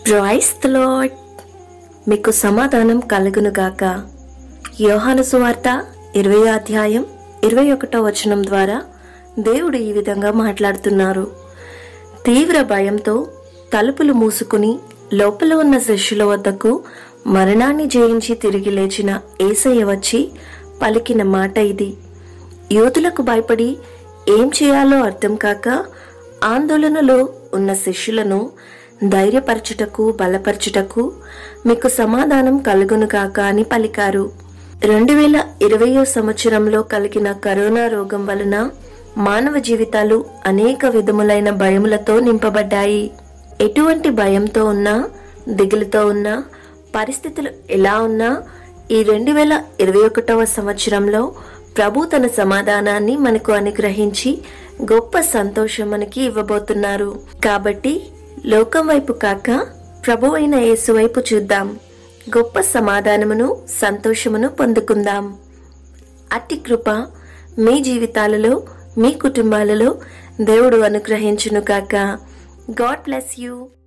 price the lord మీకు సమాధానం కలుగునుగాక యోహాను సువార్త ఇరవై అధ్యాయం ఇరవై ఒకటో వచనం ద్వారా దేవుడు ఈ విధంగా మాట్లాడుతున్నారు తీవ్ర భయంతో తలుపులు మూసుకుని లోపల ఉన్న శిష్యుల వద్దకు మరణాన్ని జయించి తిరిగి లేచిన ఏసయ్య వచ్చి పలికిన మాట ఇది యూదులకు భయపడి ఏం చేయాలో అర్థం కాక ఆందోళనలో ఉన్న శిష్యులను ధైర్యపరచుటకు బలపరచుటకు మీకు సమాధానం కలుగును కాక అని పలికారు రెండు వేల ఇరవయో సంవత్సరంలో కలిగిన కరోనా రోగం వలన మానవ జీవితాలు అనేక విధములైన భయములతో నింపబడ్డాయి ఎటువంటి భయంతో ఉన్నా దిగులుతో ఉన్నా పరిస్థితులు ఎలా ఉన్నా ఈ రెండు వేల ఇరవై ఒకటవ సంవత్సరంలో ప్రభు తన సమాధానాన్ని మనకు అనుగ్రహించి గొప్ప సంతోషం మనకి ఇవ్వబోతున్నారు కాబట్టి లోకం వైపు కాక ప్రభు అయిన యేసు వైపు చూద్దాం గొప్ప సమాధానమును సంతోషమును పొందుకుందాం అట్టి కృప మీ జీవితాలలో మీ కుటుంబాలలో దేవుడు అనుగ్రహించును కాక గాడ్ బ్లెస్ యూ